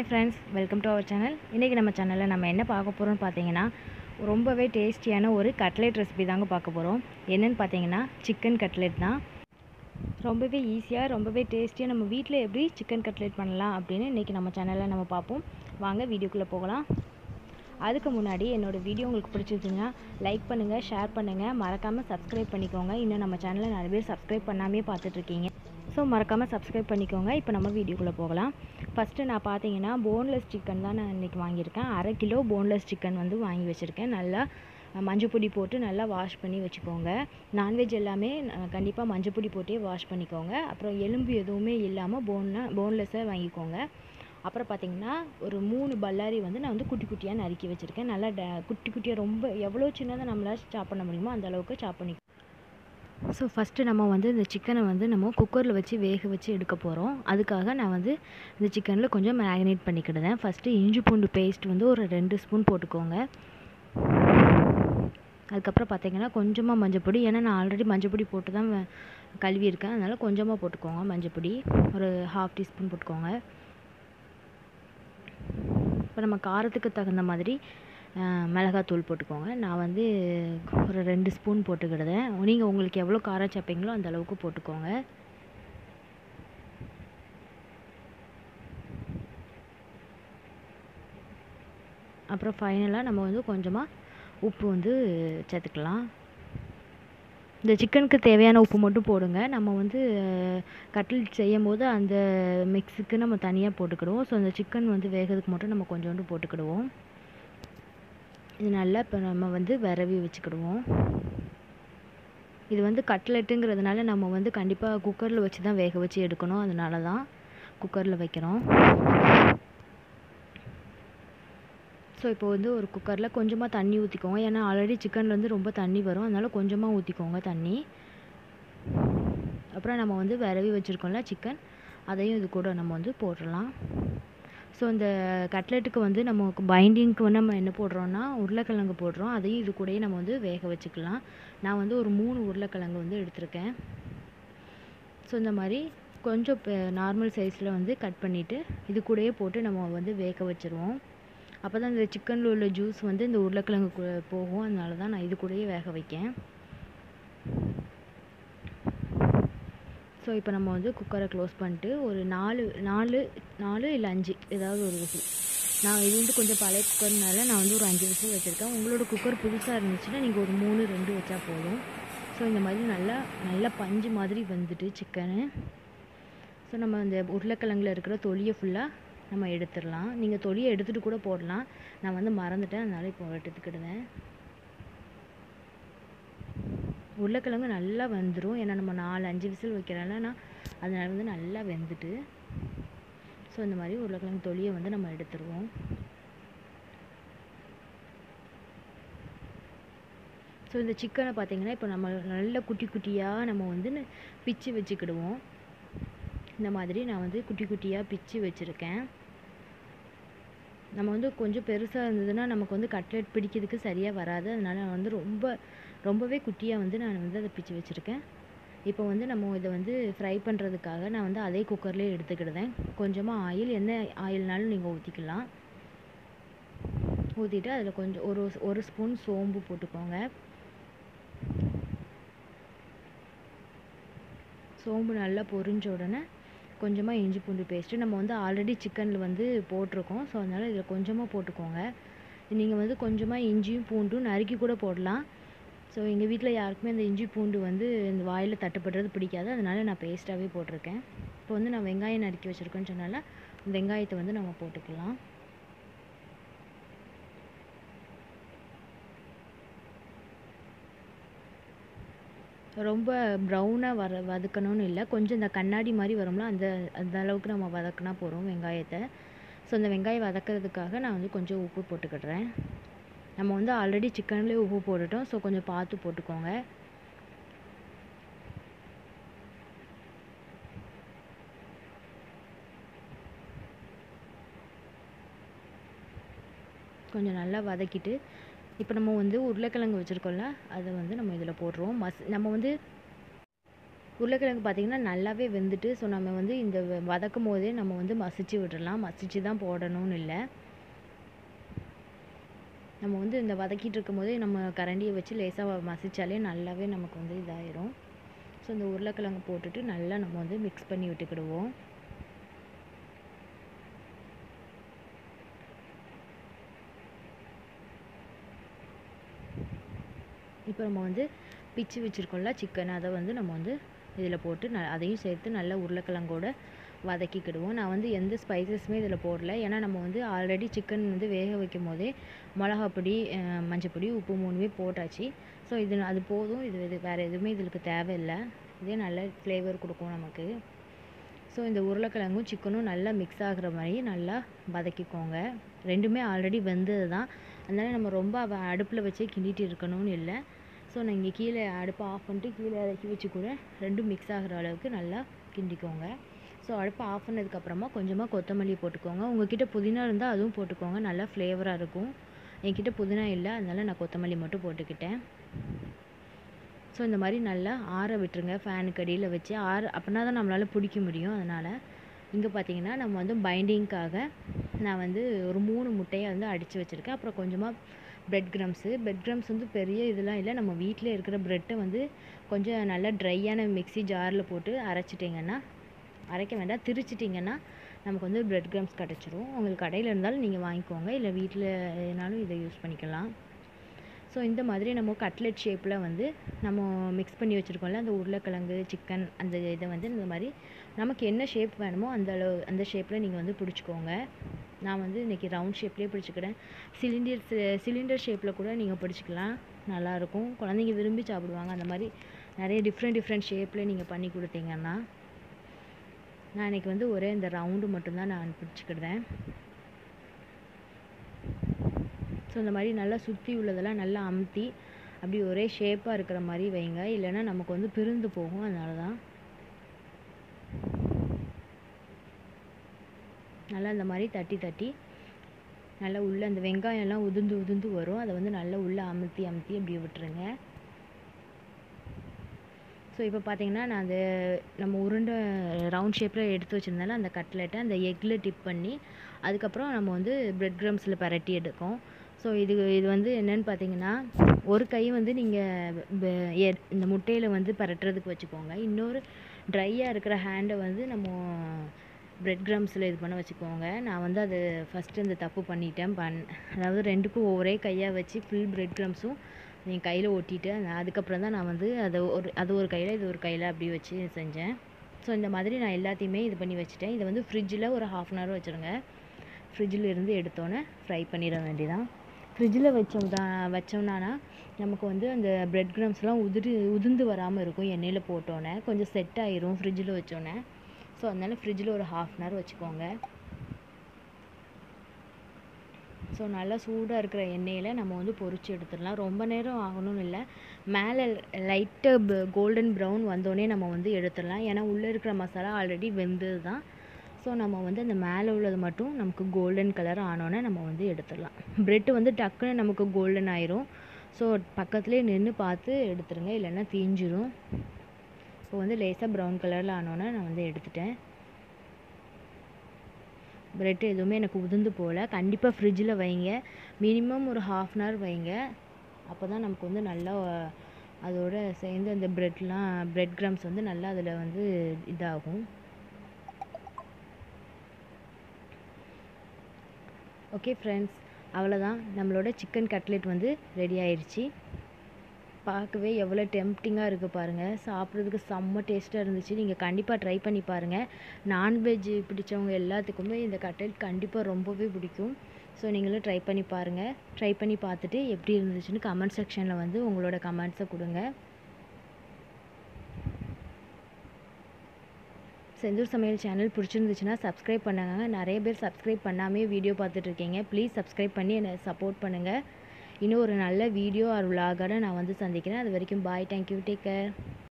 friends welcome to our channel இன்றைக்கி நம்ம சேனலில் நம்ம என்ன பார்க்க போகிறோம்னு பார்த்தீங்கன்னா ரொம்பவே டேஸ்டியான ஒரு கட்லெட் ரெசிபி தாங்க பார்க்க போகிறோம் என்னென்னு பார்த்தீங்கன்னா சிக்கன் கட்லெட் தான் ரொம்பவே ஈஸியாக ரொம்பவே டேஸ்டியாக நம்ம வீட்டில் எப்படி சிக்கன் கட்லெட் பண்ணலாம் அப்படின்னு இன்றைக்கி நம்ம சேனலில் நம்ம பார்ப்போம் வாங்க வீடியோக்குள்ளே போகலாம் அதுக்கு முன்னாடி என்னோடய வீடியோ உங்களுக்கு பிடிச்சிருந்துச்சுன்னா லைக் பண்ணுங்கள் ஷேர் பண்ணுங்கள் மறக்காமல் சப்ஸ்கிரைப் பண்ணிக்கோங்க இன்னும் நம்ம சேனலை நிறைய பேர் சப்ஸ்கிரைப் பண்ணாமே பார்த்துட்ருக்கீங்க ஸோ மறக்காமல் சப்ஸ்கிரைப் பண்ணிக்கோங்க இப்போ நம்ம வீடியோக்குள்ளே போகலாம் ஃபஸ்ட்டு நான் பார்த்தீங்கன்னா போன்லெஸ் சிக்கன் தான் நான் இன்றைக்கி வாங்கியிருக்கேன் அரை கிலோ போன்லெஸ் சிக்கன் வந்து வாங்கி வச்சுருக்கேன் நல்லா மஞ்சள் பொடி போட்டு நல்லா வாஷ் பண்ணி வச்சுக்கோங்க நான்வெஜ் எல்லாமே கண்டிப்பாக மஞ்சள் பொடி போட்டே வாஷ் பண்ணிக்கோங்க அப்புறம் எலும்பு எதுவுமே இல்லாமல் போன்னா போன்லெஸ்ஸாக வாங்கிக்கோங்க அப்புறம் பார்த்திங்கன்னா ஒரு மூணு பல்லாரி வந்து நான் வந்து குட்டி குட்டியாக நறுக்கி வச்சுருக்கேன் நல்லா ட குட்டி குட்டியாக ரொம்ப எவ்வளோ சின்னதாக நம்மளால் சாப் பண்ண முடியுமோ அந்த அளவுக்கு சாப் பண்ணி ஸோ ஃபஸ்ட்டு நம்ம வந்து இந்த சிக்கனை வந்து நம்ம குக்கரில் வச்சு வேக வச்சு எடுக்க போகிறோம் அதுக்காக நான் வந்து இந்த சிக்கனில் கொஞ்சம் மேரினேட் பண்ணிக்கிடுதேன் ஃபஸ்ட்டு இஞ்சி பூண்டு பேஸ்ட் வந்து ஒரு ரெண்டு ஸ்பூன் போட்டுக்கோங்க அதுக்கப்புறம் பார்த்திங்கன்னா கொஞ்சமாக மஞ்சப்பொடி ஏன்னா நான் ஆல்ரெடி மஞ்சப்பொடி போட்டு தான் கழுவியிருக்கேன் அதனால் கொஞ்சமாக போட்டுக்கோங்க மஞ்சப்பொடி ஒரு ஹாஃப் டீஸ்பூன் போட்டுக்கோங்க இப்போ நம்ம காரத்துக்கு தகுந்த மாதிரி மிளகாத்தூள் போட்டுக்கோங்க நான் வந்து ஒரு ரெண்டு ஸ்பூன் போட்டுக்கிடுதேன் நீங்கள் உங்களுக்கு எவ்வளோ காரம் சப்பீங்களோ அந்த அளவுக்கு போட்டுக்கோங்க அப்புறம் ஃபைனலாக நம்ம வந்து கொஞ்சமாக உப்பு வந்து சேர்த்துக்கலாம் இந்த சிக்கனுக்கு தேவையான உப்பு மட்டும் போடுங்க நம்ம வந்து கட்லெட் செய்யும் போது அந்த மிக்ஸுக்கு நம்ம தனியாக போட்டுக்கிடுவோம் ஸோ அந்த சிக்கன் வந்து வேகிறதுக்கு மட்டும் நம்ம கொஞ்சோண்டு போட்டுக்கிடுவோம் இது நல்லா இப்போ நம்ம வந்து விரவி வச்சுக்கிடுவோம் இது வந்து கட்லெட்டுங்கிறதுனால நம்ம வந்து கண்டிப்பாக குக்கரில் வச்சு தான் வேக வச்சு எடுக்கணும் அதனால தான் குக்கரில் வைக்கிறோம் ஸோ இப்போ வந்து ஒரு குக்கரில் கொஞ்சமாக தண்ணி ஊற்றிக்கோங்க ஏன்னா ஆல்ரெடி சிக்கனில் வந்து ரொம்ப தண்ணி வரும் அதனால் கொஞ்சமாக ஊற்றிக்கோங்க தண்ணி அப்புறம் நம்ம வந்து விரவி வச்சுருக்கோம்ல சிக்கன் அதையும் இது கூட நம்ம வந்து போட்டுடலாம் ஸோ இந்த கட்லெட்டுக்கு வந்து நமக்கு பைண்டிங்க்கு வந்து நம்ம என்ன போடுறோன்னா உருளைக்கிழங்கு போடுறோம் அதையும் இது கூடயே நம்ம வந்து வேக வச்சுக்கலாம் நான் வந்து ஒரு மூணு உருளைக்கிழங்கு வந்து எடுத்திருக்கேன் ஸோ இந்த மாதிரி கொஞ்சம் நார்மல் சைஸில் வந்து கட் பண்ணிவிட்டு இது கூடயே போட்டு நம்ம வந்து வேக வச்சுருவோம் அப்போ தான் இந்த சிக்கனில் உள்ள ஜூஸ் வந்து இந்த உருளைக்கிழங்கு போகும் அதனால தான் நான் இது கூடயே வேக வைக்கேன் ஸோ இப்போ நம்ம வந்து குக்கரை க்ளோஸ் பண்ணிட்டு ஒரு நாலு நாலு நாலு இல்லை அஞ்சு ஏதாவது ஒரு விசில் நான் இது வந்து கொஞ்சம் பழைய குக்கர்னால நான் வந்து ஒரு அஞ்சு விசில் வச்சுருக்கேன் உங்களோட குக்கர் புதுசாக இருந்துச்சுன்னா நீங்கள் ஒரு மூணு ரெண்டு வச்சா போதும் ஸோ இந்த மாதிரி நல்லா நல்லா பஞ்சு மாதிரி வந்துட்டு சிக்கனு ஸோ நம்ம அந்த உருளைக்கிழங்குல இருக்கிற தொலியை ஃபுல்லாக நம்ம எடுத்துடலாம் நீங்கள் தொலியை எடுத்துகிட்டு கூட போடலாம் நான் வந்து மறந்துட்டேன் அதனால் இப்போ எடுத்துக்கிடுவேன் உருளைக்கிழங்கு நல்லா வெந்துடும் ஏன்னா நம்ம நாலு அஞ்சு விசில் வைக்கிறனால நான் அதனால வந்து நல்லா வெந்துட்டு ஸோ இந்த மாதிரி உருளைக்கிழங்கு தொலியை வந்து நம்ம எடுத்துருவோம் ஸோ இந்த சிக்கனை பார்த்திங்கன்னா இப்போ நம்ம நல்ல குட்டி குட்டியாக நம்ம வந்து பிச்சு வச்சுக்கிடுவோம் இந்த மாதிரி நான் வந்து குட்டி குட்டியாக பிச்சு வச்சுருக்கேன் நம்ம வந்து கொஞ்சம் பெருசாக இருந்ததுன்னா நமக்கு வந்து கட்லெட் பிடிக்கிறதுக்கு சரியாக வராது அதனால் நான் வந்து ரொம்ப ரொம்பவே குட்டியாக வந்து நான் வந்து அதை பிச்சு வச்சுருக்கேன் இப்போ வந்து நம்ம இதை வந்து ஃப்ரை பண்ணுறதுக்காக நான் வந்து அதே குக்கர்லேயே எடுத்துக்கிடுதேன் கொஞ்சமாக ஆயில் என்ன ஆயில்னாலும் நீங்கள் ஊற்றிக்கலாம் ஊற்றிட்டு அதில் கொஞ்சம் ஒரு ஒரு ஸ்பூன் சோம்பு போட்டுக்கோங்க சோம்பு நல்லா பொரிஞ்ச உடனே கொஞ்சமாக இஞ்சி பூண்டு பேஸ்ட்டு நம்ம வந்து ஆல்ரெடி சிக்கனில் வந்து போட்டிருக்கோம் ஸோ அதனால் இதில் கொஞ்சமாக போட்டுக்கோங்க நீங்கள் வந்து கொஞ்சமாக இஞ்சியும் பூண்டும் நறுக்கி கூட போடலாம் ஸோ எங்கள் வீட்டில் யாருக்குமே அந்த இஞ்சி பூண்டு வந்து இந்த வாயில் தட்டுப்படுறது பிடிக்காது அதனால் நான் பேஸ்ட்டாகவே போட்டிருக்கேன் இப்போ வந்து நான் வெங்காயம் நறுக்கி வச்சுருக்கேன்னு சொன்னால் வெங்காயத்தை வந்து நம்ம போட்டுக்கலாம் ரொம்ப ப்ரௌனாக வர வதக்கணும்னு இல்லை கொஞ்சம் இந்த கண்ணாடி மாதிரி வரும்ல அந்த அந்த அளவுக்கு நம்ம வதக்கினா போகிறோம் வெங்காயத்தை ஸோ அந்த வெங்காயம் வதக்கிறதுக்காக நான் வந்து கொஞ்சம் உப்பு போட்டுக்கிடுறேன் நம்ம வந்து ஆல்ரெடி சிக்கன்லேயே உப்பு போட்டுட்டோம் ஸோ கொஞ்சம் பார்த்து போட்டுக்கோங்க கொஞ்சம் நல்லா வதக்கிட்டு இப்போ நம்ம வந்து உருளைக்கிழங்கு வச்சுருக்கோம்ல அதை வந்து நம்ம இதில் போடுறோம் மஸ் நம்ம வந்து உருளைக்கிழங்கு பார்த்திங்கன்னா நல்லாவே வெந்துட்டு ஸோ நம்ம வந்து இந்த வ- வதக்கும் போதே நம்ம வந்து மசிச்சு விட்டுறலாம் மசிச்சு தான் போடணும்னு இல்லை நம்ம வந்து இந்த வதக்கிட்டு இருக்கும்போதே நம்ம கரண்டியை வச்சு லேசாக மசிச்சாலே நல்லாவே நமக்கு வந்து இதாயிரும் ஸோ இந்த உருளைக்கிழங்கு போட்டுட்டு நல்லா நம்ம வந்து மிக்ஸ் பண்ணி விட்டுக்கிடுவோம் இப்போ நம்ம வந்து பிச்சு வச்சுருக்கோம்ல சிக்கன் அதை வந்து நம்ம வந்து இதில் போட்டு ந அதையும் சேர்த்து நல்லா உருளைக்கிழங்கோட வதக்கிக்கிடுவோம் நான் வந்து எந்த ஸ்பைசஸுமே இதில் போடல ஏன்னா நம்ம வந்து ஆல்ரெடி சிக்கன் வந்து வேக வைக்கும் போதே மிளகாப்பொடி அஹ், மஞ்சப்பொடி உப்பு மூணுமே போட்டாச்சு ஸோ இது அது போதும் இது இது வேறு எதுவுமே இதுக்கு தேவையில்லை இதே நல்ல ஃப்ளேவர் கொடுக்கும் நமக்கு ஸோ இந்த உருளைக்கிழங்கும் சிக்கனும் நல்லா மிக்ஸ் ஆகுற மாதிரி நல்லா வதக்கிக்கோங்க ரெண்டுமே ஆல்ரெடி வெந்தது தான் அதனால் நம்ம ரொம்ப அடுப்பில் வச்சே கிண்டிட்டு இருக்கணும்னு இல்லை ஸோ நீங்கள் கீழே அடுப்பை ஆஃப் பண்ணிட்டு கீழே இறக்கி வச்சு கூட ரெண்டும் மிக்ஸ் ஆகுற அளவுக்கு நல்லா கிண்டிக்கோங்க ஸோ அடுப்பை ஆஃப் பண்ணதுக்கப்புறமா கொஞ்சமாக கொத்தமல்லி போட்டுக்கோங்க உங்ககிட்ட புதினா இருந்தால் அதுவும் போட்டுக்கோங்க நல்லா ஃப்ளேவராக இருக்கும் என்கிட்ட புதினா இல்லை அதனால நான் கொத்தமல்லி மட்டும் போட்டுக்கிட்டேன் ஸோ இந்த மாதிரி நல்லா ஆற விட்டுருங்க ஃபேனுக்கு அடியில் வச்சு ஆற அப்படின்னா தான் நம்மளால் பிடிக்க முடியும் அதனால் இங்கே பார்த்தீங்கன்னா நம்ம வந்து பைண்டிங்க்காக நான் வந்து ஒரு மூணு முட்டையை வந்து அடித்து வச்சுருக்கேன் அப்புறம் கொஞ்சமாக பிரெட் கிரம்ஸு பிரெட் கிரம்ஸ் வந்து பெரிய இதெல்லாம் இல்லை நம்ம வீட்டில் இருக்கிற ப்ரெட்டை வந்து கொஞ்சம் நல்லா ட்ரையான மிக்ஸி ஜாரில் போட்டு அரைச்சிட்டிங்கன்னா அரைக்க வேண்டாம் திரிச்சிட்டிங்கன்னா நமக்கு வந்து பிரெட் கிரம்ஸ் கிடச்சிரும் உங்களுக்கு கடையில் இருந்தாலும் நீங்கள் வாங்கிக்கோங்க இல்லை வீட்டில் எதுனாலும் இதை யூஸ் பண்ணிக்கலாம் ஸோ இந்த மாதிரி நம்ம கட்லெட் ஷேப்பில் வந்து நம்ம மிக்ஸ் பண்ணி வச்சுருக்கோம்ல அந்த உருளைக்கிழங்கு சிக்கன் அந்த இதை வந்து இந்த மாதிரி நமக்கு என்ன ஷேப் வேணுமோ அந்த அளவு அந்த ஷேப்பில் நீங்கள் வந்து பிடிச்சிக்கோங்க நான் வந்து இன்றைக்கி ரவுண்ட் ஷேப்லேயே பிடிச்சிக்கிறேன் சிலிண்டர் சிலிண்டர் ஷேப்பில் கூட நீங்கள் பிடிச்சிக்கலாம் நல்லாயிருக்கும் குழந்தைங்க விரும்பி சாப்பிடுவாங்க அந்த மாதிரி நிறைய டிஃப்ரெண்ட் டிஃப்ரெண்ட் ஷேப்பில் நீங்கள் பண்ணி கொடுத்தீங்கன்னா நான் இன்றைக்கி வந்து ஒரே இந்த ரவுண்டு மட்டும்தான் நான் பிடிச்சிக்கிடுறேன் ஸோ இந்த மாதிரி நல்லா சுற்றி உள்ளதெல்லாம் நல்லா அமுத்தி அப்படி ஒரே ஷேப்பாக இருக்கிற மாதிரி வைங்க இல்லைன்னா நமக்கு வந்து பிரிந்து போகும் அதனால தான் நல்லா இந்த மாதிரி தட்டி தட்டி நல்லா உள்ளே அந்த வெங்காயம்லாம் உதிர்ந்து உதிர்ந்து வரும் அதை வந்து நல்லா உள்ளே அமுத்தி அமுத்தி அப்படியே விட்டுருங்க ஸோ இப்போ பார்த்தீங்கன்னா நான் அந்த நம்ம உருண்டை ரவுண்ட் ஷேப்பில் எடுத்து வச்சுருந்தால அந்த கட்லெட்டை அந்த எக்கில் டிப் பண்ணி அதுக்கப்புறம் நம்ம வந்து பிரெட் க்ரம்ஸில் பரட்டி எடுக்கோம் ஸோ இது இது வந்து என்னன்னு பார்த்தீங்கன்னா ஒரு கை வந்து நீங்கள் இந்த முட்டையில் வந்து பரட்டுறதுக்கு வச்சுக்கோங்க இன்னொரு ட்ரையாக இருக்கிற ஹேண்டை வந்து நம்ம பிரெட் க்ரம்ஸில் இது பண்ண வச்சுக்கோங்க நான் வந்து அது ஃபஸ்ட்டு அந்த தப்பு பண்ணிட்டேன் பண் அதாவது ரெண்டுக்கும் ஒரே கையாக வச்சு ஃபுல் பிரெட் க்ரம்ஸும் என் கையில் ஒட்டிட்டு அந்த- அதுக்கப்புறம் தான் நான் வந்து அதை ஒரு அது ஒரு கையில் இது ஒரு கையில் அப்படி வச்சு செஞ்சேன் ஸோ இந்த மாதிரி நான் எல்லாத்தையுமே இது பண்ணி வச்சுட்டேன் இதை வந்து ஃப்ரிட்ஜில் ஒரு ஹாஃப் அன் ஹவர் வச்சுருங்க ஃப்ரிட்ஜில் இருந்து எடுத்தோன்னே ஃப்ரை பண்ணிட வேண்டியதான் ஃப்ரிட்ஜில் வச்சோம்னா வச்சோம்னா நமக்கு வந்து அந்த பிரெட் கிராம்ஸ்லாம் உதிரி உதிர்ந்து வராமல் இருக்கும் எண்ணெயில் போட்டோன்னே கொஞ்சம் செட் ஆயிரும் ஃப்ரிட்ஜில் வச்சோன்னே ஸோ அதனால ஃப்ரிட்ஜில் ஒரு ஹாஃப் அன் ஹவர் வச்சுக்கோங்க ஸோ நல்லா சூடாக இருக்கிற எண்ணெயில் நம்ம வந்து பொரிச்சு எடுத்துடலாம் ரொம்ப நேரம் ஆகணும்னு இல்லை மேலே லைட்டாக கோல்டன் ப்ரௌன் வந்தோடனே நம்ம வந்து எடுத்துடலாம் ஏன்னா உள்ளே இருக்கிற மசாலா ஆல்ரெடி வெந்தது தான் ஸோ நம்ம வந்து அந்த மேலே உள்ளது மட்டும் நமக்கு கோல்டன் கலர் ஆனோடனே நம்ம வந்து எடுத்துடலாம் ப்ரெட்டு வந்து டக்குன்னு நமக்கு கோல்டன் ஆயிரும் ஸோ பக்கத்துலேயே நின்று பார்த்து எடுத்துருங்க இல்லைன்னா தீஞ்சிரும் இப்போ வந்து லேசாக ப்ரௌன் கலரில் ஆனோன்னே நான் வந்து எடுத்துட்டேன் ப்ரெட் எதுவுமே எனக்கு உதிர்ந்து போகல கண்டிப்பாக ஃப்ரிட்ஜில் வைங்க மினிமம் ஒரு ஹாஃப் அன் ஹவர் வைங்க அப்போ தான் நமக்கு வந்து நல்லா அதோட சேர்ந்து அந்த ப்ரெட்லாம் ப்ரெட் கிராம்ஸ் வந்து நல்லா அதில் வந்து இதாகும் ஓகே ஃப்ரெண்ட்ஸ் அவ்வளோதான் நம்மளோட சிக்கன் கட்லெட் வந்து ரெடி ஆயிடுச்சு பார்க்கவே எவ்வளோ டெம்ப்டிங்காக இருக்குது பாருங்கள் சாப்பிட்றதுக்கு செம்ம டேஸ்ட்டாக இருந்துச்சு நீங்கள் கண்டிப்பாக ட்ரை பண்ணி பாருங்கள் நான்வெஜ் பிடிச்சவங்க எல்லாத்துக்குமே இந்த கட்லெட் கண்டிப்பாக ரொம்பவே பிடிக்கும் ஸோ நீங்களும் ட்ரை பண்ணி பாருங்கள் ட்ரை பண்ணி பார்த்துட்டு எப்படி இருந்துச்சுன்னு கமெண்ட் செக்ஷனில் வந்து உங்களோட கமெண்ட்ஸை கொடுங்க செந்தூர் சமையல் சேனல் பிடிச்சிருந்துச்சுன்னா சப்ஸ்கிரைப் பண்ணுங்க நிறைய பேர் சப்ஸ்கிரைப் பண்ணாமே வீடியோ பார்த்துட்டு இருக்கீங்க ப்ளீஸ் சப்ஸ்கிரைப் பண்ணி என்னை சப்போர்ட் பண்ணுங்கள் இன்னும் ஒரு நல்ல வீடியோ ஆர் விலாகோட நான் வந்து சந்திக்கிறேன் அது வரைக்கும் பாய் தேங்க்யூ டேக் கேர்